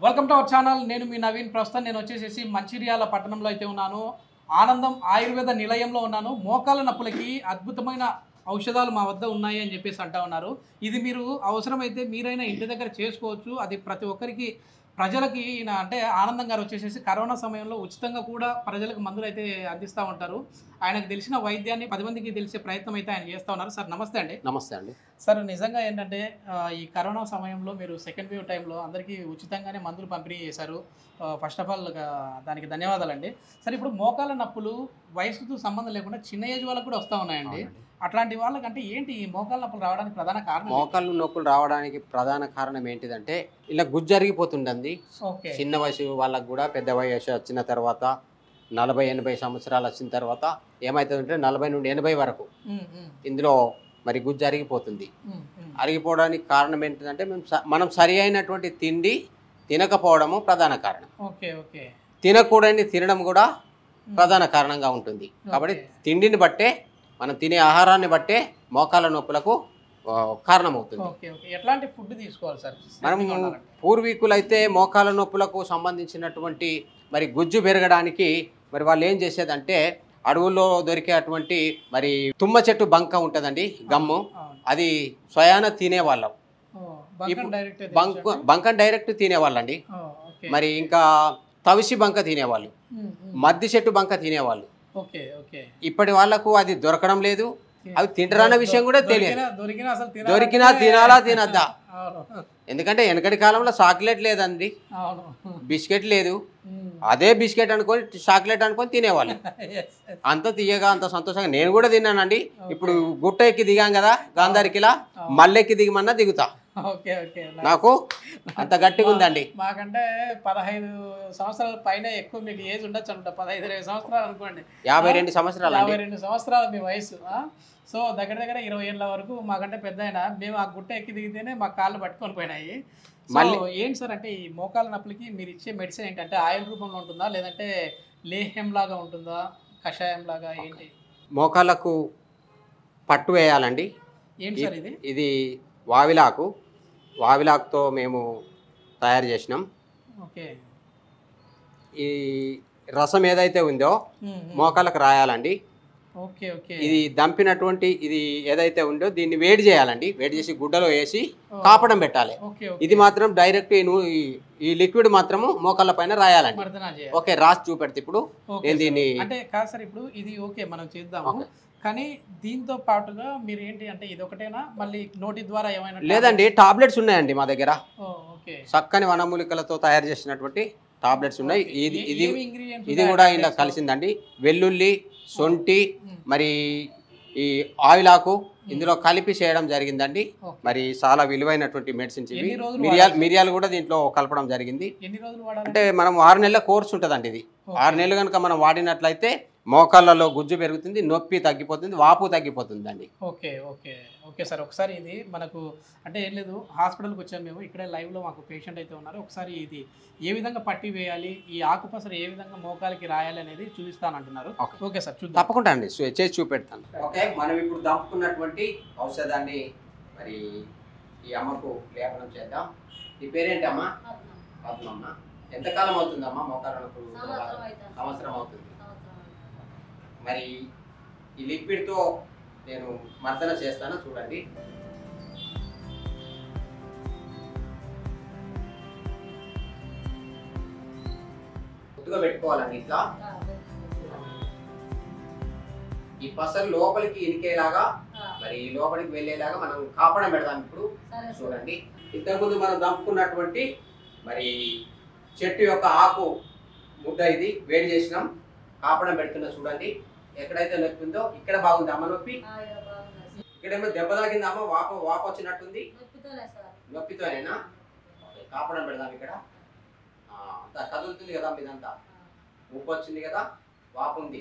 Welcome to our channel నేను మీ నవీన్ ప్రస్తుతం నేను వచ్చేసేసి మంచిర్యాల పట్టణంలో అయితే ఉన్నాను ఆనందం ఆయుర్వేద నిలయంలో ఉన్నాను మోకాల నొప్పులకి అద్భుతమైన ఔషధాలు మా వద్ద ఉన్నాయి అని చెప్పేసి అంటా ఉన్నారు ఇది మీరు అవసరమైతే మీరైనా ఇంటి దగ్గర చేసుకోవచ్చు అది ప్రతి ఒక్కరికి ప్రజలకి ఈయన అంటే ఆనందం గారు వచ్చేసేసి కరోనా సమయంలో ఉచితంగా కూడా ప్రజలకు మందులు అయితే అందిస్తూ ఉంటారు ఆయనకు తెలిసిన వైద్యాన్ని పది మందికి తెలిసే ప్రయత్నం అయితే ఆయన చేస్తూ ఉన్నారు సార్ నమస్తే అండి నమస్తే అండి సార్ నిజంగా ఏంటంటే ఆ, ఈ కరోనా సమయంలో మీరు సెకండ్ వేవ్ టైంలో అందరికీ ఉచితంగానే మందులు పంపిణీ చేశారు ఫస్ట్ ఆఫ్ ఆల్ దానికి ధన్యవాదాలండి సార్ ఇప్పుడు మోకాల నొప్పులు వయసుతో సంబంధం లేకుండా చిన్న ఏజ్ వాళ్ళకు కూడా వస్తూ ఉన్నాయండి అవునండి. అట్లాంటి వాళ్ళకంటే ఏంటి ఈ మోకాల నొప్పులు రావడానికి ప్రధాన కారణం ఏంటి? మోకాళ్ళు నొప్పులు రావడానికి ప్రధాన కారణం ఏంటిదంటే ఇలా గుజ్జు జరిగిపోతుండండి ఓకే చిన్న వయసు వాళ్ళకు కూడా పెద్ద వయసు వచ్చిన తర్వాత నలభై ఎనభై సంవత్సరాలు వచ్చిన తర్వాత ఏమవుతుందంటే నలభై నుండి ఎనభై వరకు ఉమ్, ఉమ్, ఇందులో మరి గుజ్జు అరిగిపోతుంది ఉమ్, ఉమ్. అరిగిపోవడానికి కారణం ఏంటిదంటే మేము స- మనం సరి అయినటువంటి తిండి తినకపోవడము ప్రధాన కారణం ఓకే ఓకే తినకూడని తినడం కూడా ఉమ్, ప్రధాన కారణంగా ఉంటుంది కాబట్టి ఓకే. తిండిని బట్టే మనం తినే ఆహారాన్ని బట్టే మోకాల నొప్పులకు ఆ, కారణమవుతుంది ఓకే ఓకే ఎట్లాంటి ఫుడ్ తీసుకోవాలి సార్ మనం Healthy గా ఉండాలంటే. పూర్వీకులైతే మోకాల నొప్పులకు సంబంధించినటువంటి మరి గుజ్జు పెరగడానికి మరి వాళ్ళు ఏం చేసేదంటే అడవుల్లో దొరికేటువంటి మరి తుమ్మ చెట్టు బంక ఉంటుందండి గమ్ము అవును. అది స్వయాన తినేవాళ్ళం ఓ, బంకం ఇప్పుడు డైరెక్ట్ అయితే బంక్ తెచ్చండి. బంక డైరెక్ట్ తినేవాళ్ళండి ఓ, ఓకే. మరి ఇంకా తవిసి బంక తినేవాళ్ళు ఉమ్, ఉమ్. మద్ది చెట్టు బంక తినేవాళ్ళు ఓకే ఓకే ఇప్పటి వాళ్ళకు అది దొరకడం లేదు అవి తింటారన్న విషయం కూడా తెలియదు దొరికినా- దొరికినా అసలు తినాలంటే- దొరికినా తినాలా తినద్దా అవును ఎందుకంటే వెనకటి కాలంలో చాక్లెట్ లేదండి అవును బిస్కెట్ లేదు ఉమ్. అదే బిస్కెట్ అనుకొని చాక్లెట్ అనుకొని తినేవాళ్ళు Yes, yes. అంత తీయగా అంత సంతోషంగా నేను కూడా తిన్నానండి ఇప్పుడు గుట్ట ఎక్కి దిగాం కదా గాంధారికిలా అవును. మల్లెక్కి దిగమన్నా దిగుతా ఓకే ఓకే నాకు అంత గట్టిగా ఉందండి మాకంటే పదహైదు సంవత్సరాల పైన ఎక్కువ మీకు ఏజ్ ఉండొచ్చు అనుకుంటా పదహైదు ఇరవై సంవత్సరాలు అనుకోండి యాభై రెండు సంవత్సరాలు యాభై అండి రెండు సంవత్సరాలు మీ వయసు ఆ? సో దగ్గర దగ్గర ఇరవై ఏళ్ళ వరకు మాకంటే పెద్ద అయినా మేము ఆ గుట్ట ఎక్కి దిగితేనే మా కాళ్ళు పట్టుకొని పోయినాయి సో మళ్ళీ- ఏంటి సార్ అంటే ఈ మోకాల నొప్పులకి మీరు ఇచ్చే మెడిసిన్ ఏంటంటే ఆయిల్ రూపంలో ఉంటుందా లేదంటే లేహ్యం లాగా ఉంటుందా కషాయం లాగా ఏంటి మోకాళ్ళకు పట్టు వేయాలండి ఏంటి సార్ ఇది ఇది వావిలాకు వావిలాకుతో మేము తయారు చేసినాం ఓకే ఈ రసం ఏదైతే ఉందో ఉమ్, ఉమ్. మోకాళ్ళకు రాయాలండి ఓకే ఓకే ఇది దంపినటువంటి ఇది ఏదైతే ఉందో దీన్ని వేడి చేయాలండి వేడి చేసి గుడ్డలో వేసి ఓ, కాపడం పెట్టాలి ఓకే ఇది మాత్రం డైరెక్ట్ ఈ ను- ఈ- ఈ లిక్విడ్ మాత్రము మోకాళ్ళ పైన రాయాలండి మర్దనా చేయాలి ఓకే రాసి చూపెడితే ఇప్పుడు ఓకే నేను సార్. దీన్ని అంటే కాదు సార్ ఇప్పుడు ఇది ఓకే మనం చేద్దాము ఓకే. కానీ దీంతో పాటుగా మీరు ఏంటి అంటే ఇది ఒకటేనా మళ్ళీ నోటి ద్వారా ఏమైనా లేదండి టాబ్లెట్స్ ఉన్నాయండి మా దగ్గర ఓ, ఓకే చక్కని వనమూలికలతో తయారు చేసినటువంటి టాబ్లెట్స్ ఉన్నాయి ఇది ఏ- ఇది ఏమి ingredients ఇది ఉన్నాయి కూడా ఆ ఇలా tablets లో? కలిసిందండి వెల్లుల్లి సొంటి ఉమ్, మరి ఈ ఆయిలాకు ఇందులో కలిపి చేయడం జరిగిందండి ఓకే. మరి చాలా విలువైనటువంటి మెడిసిన్స్ ఇవి ఎన్ని రోజులు మిరియాలు వాడాలి? మిరియాలు కూడా దీంట్లో కలపడం జరిగింది ఎన్ని రోజులు వాడాలి అంటే మనం ఆరు నెలల కోర్స్ ఉంటుందండి ఇది ఓకే. ఆరు నెలలు కనుక మనం వాడినట్లయితే మోకాళ్ళలో గుజ్జు పెరుగుతుంది నొప్పి తగ్గిపోతుంది వాపు తగ్గిపోతుందండి ఓకే ఓకే ఓకే సార్ ఒకసారి ఇది మనకు అంటే ఏం లేదు హాస్పిటల్కి వచ్చాము మేము ఇక్కడే లైవ్లో మాకు పేషెంట్ అయితే ఉన్నారు ఒకసారి ఇది ఏ విధంగా పట్టి వేయాలి ఈ ఆకుపసరు ఏ విధంగా మోకాలికి రాయాలి అనేది చూపిస్తానంటున్నారు ఓకే. ఓకే సార్ చూద్దాం తప్పకుండా అండి చూ- చేసి చూపెడతాను ఓకే మనం ఇప్పుడు దంపుకున్నటువంటి ఔషధాన్ని మరి ఈ అమ్మకు లేపనం చేద్దాం ఈ పేరేంటి అమ్మా పద్మమ్మ ఎంతకాలం అవుతుందమ్మా మోకాళ్ళ నొప్పులు సంవత్సరం అవుతుంది. సంవత్సరం అవుతుంది సంవత్సరం అవుతుంది. మరి ఈ లిక్విడ్తో నేను మర్దన చేస్తాను చూడండి గుర్తుగా పెట్టుకోవాలండి ఇట్లా ఆ, పెట్టుకుంటున్నాం. ఈ పసరు లోపలికి ఇనికేలాగా ఆ, మరి లోపలికి వెళ్ళేలాగా మనం కాపడం పెడదాం ఇప్పుడు సరే సార్. చూడండి ఇంతకుముందు మనం దంపుకున్నటువంటి మరి చెట్టు యొక్క ఆకు ముద్ద ఇది వేడి చేసినాం కాపడం పెడుతున్నా చూడండి ఎక్కడైతే నొప్పి ఉందో ఇక్కడ బాగుంది అమ్మ నొప్పి ఆ, ఇక బాగున్నాయి సార్. ఇక్కడేమో దెబ్బ తాకింది అమ్మ వాప వాప వచ్చినట్టుంది నొప్పితోనే సార్. నొప్పితోనేనా ఓకే, కాపడం పెడదాం ఇక్కడ ఆ, అంతా కదులుతుంది కదా మీదంతా ఆ, ఉప్పు వచ్చింది కదా వాపు ఉంది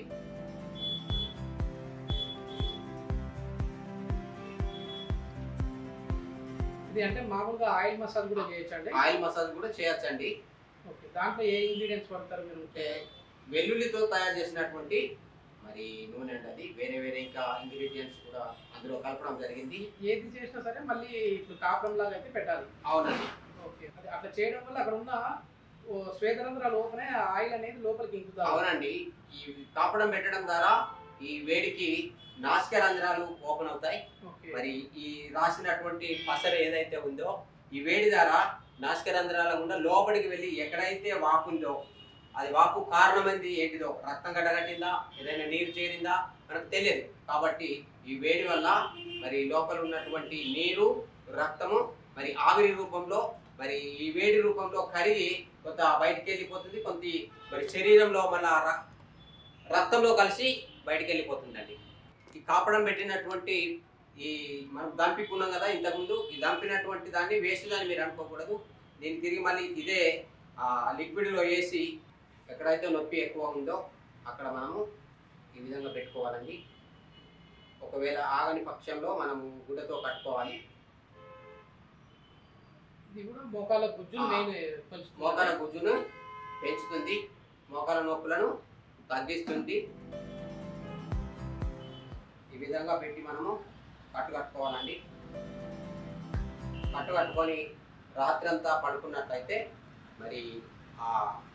ఇది అంటే మామూలుగా ఆయిల్ మసాజ్ కూడా చేయొచ్చండి ఆయిల్ మసాజ్ కూడా చేయొచ్చండి ఓకే దాంట్లో ఏ ఇంగ్రీడియంట్స్ పడతారు మీరు అంటే వెల్లుల్లితో తయారు చేసినటువంటి మరి నూనె అండి అది వేరే వేరే ఇంకా ఇంగ్రీడియంట్స్ కూడా అందులో కలపడం జరిగింది ఏది చేసినా సరే మళ్ళీ ఇప్పుడు కాపురం లాగా అయితే పెట్టాలి అవునండి ఓకే అది అట్లా చేయడం వల్ల అక్కడ ఉన్న ఓ శ్వేతరంధ్రాలు ఓపెన్ అయ్యి ఆ ఆయిల్ అనేది లోపలికి ఇంకుతారు అవునండి ఈ కాపడం పెట్టడం ద్వారా ఈ వేడికి నాసిక రంధ్రాలు ఓపెన్ అవుతాయి ఓకే మరి ఈ రాసినటువంటి పసరు ఏదైతే ఉందో ఈ వేడి ద్వారా నాసిక రంధ్రాల గుండా లోపలికి వెళ్ళి ఎక్కడైతే వాపు ఉందో అది వాపు కారణమైంది ఏంటిదో రక్తం గడ్డగట్టిందా ఏదైనా నీరు చేరిందా మనకు తెలియదు కాబట్టి ఈ వేడి వల్ల మరి లోపల ఉన్నటువంటి నీరు రక్తము మరి ఆవిరి రూపంలో మరి ఈ వేడి రూపంలో కరిగి కొంత బయటికి వెళ్ళిపోతుంది కొంత మరి శరీరంలో మళ్ళా ర- రక్తంలో కలిసి బయటికి వెళ్ళిపోతుందండి ఈ కాపడం పెట్టినటువంటి ఈ మనం దంపికున్నాం కదా ఇంతకుముందు ఈ దంపినటువంటి దాన్ని వేస్ట్ అని మీరు అనుకోకూడదు దీన్ని తిరిగి మళ్ళీ ఇదే ఆ లిక్విడ్లో వేసి ఎక్కడైతే నొప్పి ఎక్కువ ఉందో అక్కడ మనము ఈ విధంగా పెట్టుకోవాలండి ఒకవేళ ఆగని పక్షంలో మనము గుడ్డతో కట్టుకోవాలి ఇది కూడా మోకాల గుజ్జును ఆ. మెయిన్ మోకాల గుజ్జును పెంచుతుంది మోకాల నొప్పులను తగ్గిస్తుంది ఈ విధంగా పెట్టి మనము కట్టు కట్టుకోవాలండి కట్టు కట్టుకొని రాత్రంతా పడుకున్నట్లయితే మరి ఆ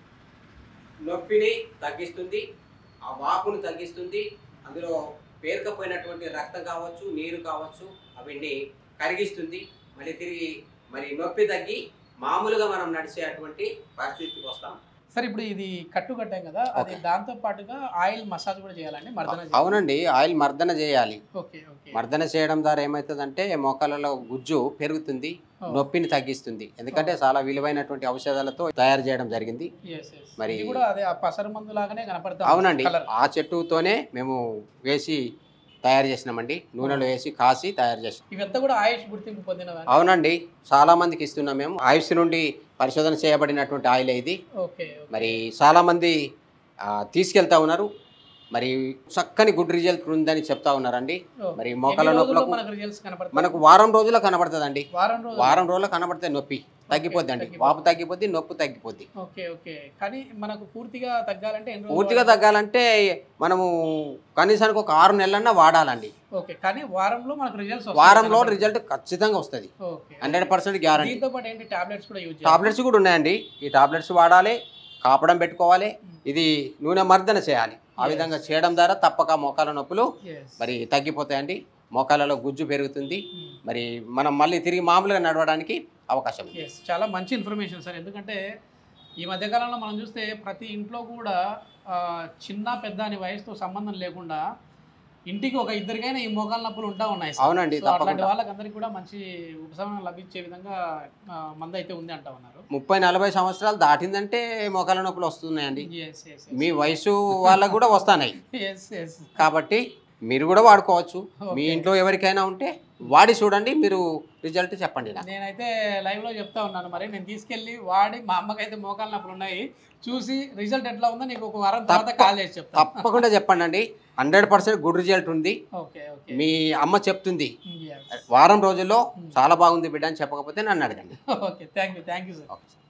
నొప్పిని తగ్గిస్తుంది ఆ వాపును తగ్గిస్తుంది అందులో పేరుకపోయినటువంటి రక్తం కావచ్చు నీరు కావచ్చు అవన్నీ కరిగిస్తుంది మళ్ళీ తిరిగి మరి నొప్పి తగ్గి మామూలుగా మనం నడిచేటువంటి పరిస్థితికి వస్తాం సరే ఇప్పుడు ఇది కట్టు కట్టాం కదా అది ఓకే. దాంతో పాటుగా ఆయిల్ మసాజ్ కూడా చేయాలండి మర్దన చేయాలి. అవునండి ఆయిల్ మర్దన చేయాలి ఓకే ఓకే మర్దన చేయడం ద్వారా ఏమవుతుందంటే మోకాళ్ళలో గుజ్జు పెరుగుతుంది ఓ. నొప్పిని తగ్గిస్తుంది ఎందుకంటే చాలా విలువైనటువంటి ఔషధాలతో తయారు చేయడం జరిగింది Yes, yes. మరి- ఇది కూడా అదే ఆ పసరు మందు లాగానే కనపడతా అవునండి కలర్ ఆ చెట్టుతోనే మేము వేసి తయారు చేసినామండి నూనెలో వేసి కాసి తయారు చేసినాం ఇవంతా కూడా ఆయుష్ గుర్తింపు పొందినవా అవునండి చాలా మందికి ఇస్తున్నాం మేము ఆయుష్ నుండి పరిశోధన చేయబడినటువంటి ఆయిల్ ఇది ఓకే ఓకే. మరి చాలా మంది ఆ, తీసుకెళ్తా ఉన్నారు మరి చక్కని గుడ్ రిజల్ట్ ఉందని చెప్తా ఉన్నారండి ఓ. మరి ఎన్ని మోకాళ్ళ రోజుల్లో నొప్పులకు మనకు రిజల్ట్స్ కనపడతాయి మనకు వారం రోజుల్లో కనబడుతుందండి వారం రోజులు వారం రోజుల్లో కనబడితే నొప్పి తగ్గిపోద్ది అండి తగ్గిపోద్ది. వాపు తగ్గిపోద్ది నొప్పి తగ్గిపోద్ది ఓకే ఓకే కానీ మనకు పూర్తిగా తగ్గాలంటే ఎన్ని రోజులు పూర్తిగా వాడాలి? తగ్గాలంటే మనము కనీసానికి ఒక ఆరు నెలలన్నా వాడాలండి ఓకే కానీ వారంలో మనకు రిజల్ట్స్ వారంలో రిజల్ట్ ఖచ్చితంగా వస్తుంది ఓకే హండ్రెడ్ పర్సెంట్ గ్యారంటీ దీంతో పాటు ఏంటి టాబ్లెట్స్ కూడా యూజ్ టాబ్లెట్స్ కూడా ఉన్నాయండి ఈ టాబ్లెట్స్ వాడాలి కాపడం పెట్టుకోవాలి ఇది నూనె మర్దన చేయాలి ఆ Yes. విధంగా చేయడం ద్వారా తప్పక మోకాల నొప్పులు మరి తగ్గిపోతాయండి మోకాళ్ళలో గుజ్జు పెరుగుతుంది మరి మనం మళ్ళీ తిరిగి మామూలుగా నడవడానికి అవకాశం ఉంది ఎస్ చాలా మంచి ఇన్ఫర్మేషన్ సార్ ఎందుకంటే ఈ మధ్యకాలంలో మనం చూస్తే ప్రతి ఇంట్లో కూడా ఆ, చిన్న పెద్ద అని వయసుతో సంబంధం లేకుండా ఇంటికి ఒక ఇద్దరికైనా ఈ మోకాల నొప్పులు ఉంటా ఉన్నాయి సార్. అవునండి సో అట్లాంటి తప్పకుండా వాళ్ళకందరికీ కూడా మంచి ఉపశమనం లభించే విధంగా ఆ, మందు అయితే ఉంది అంటా ఉన్నారు ముప్పై నలభై సంవత్సరాలు దాటిందంటే మోకాళ్ళ నొప్పులు వస్తున్నాయండి ఎస్ ఎస్ మీ వయసు వాళ్ళకు కూడా వస్తున్నాయి ఎస్ ఎస్ కాబట్టి మీరు కూడా వాడుకోవచ్చు మీ ఇంట్లో ఎవరికైనా ఉంటే వాడి చూడండి మీరు రిజల్ట్ చెప్పండి నాకు నేనైతే లైవ్ లో చెప్తా ఉన్నాను మరి నేను తీసుకెళ్ళి వాడి మా అమ్మకైతే మోకాల నొప్పులు ఉన్నాయి చూసి రిజల్ట్ ఎట్లా ఉందో నీకు ఒక వారం తర్వాత తప్ప- కాల్ చేసి చెప్తా తప్పకుండా చెప్పండి అండి హండ్రెడ్ పర్సెంట్ గుడ్ రిజల్ట్ ఉంది ఓకే ఓకే మీ అమ్మ చెప్తుంది Yes. వారం రోజుల్లో చాలా బాగుంది బిడ్డ అని చెప్పకపోతే నన్ను అడగండి okay thank you thank you sir okay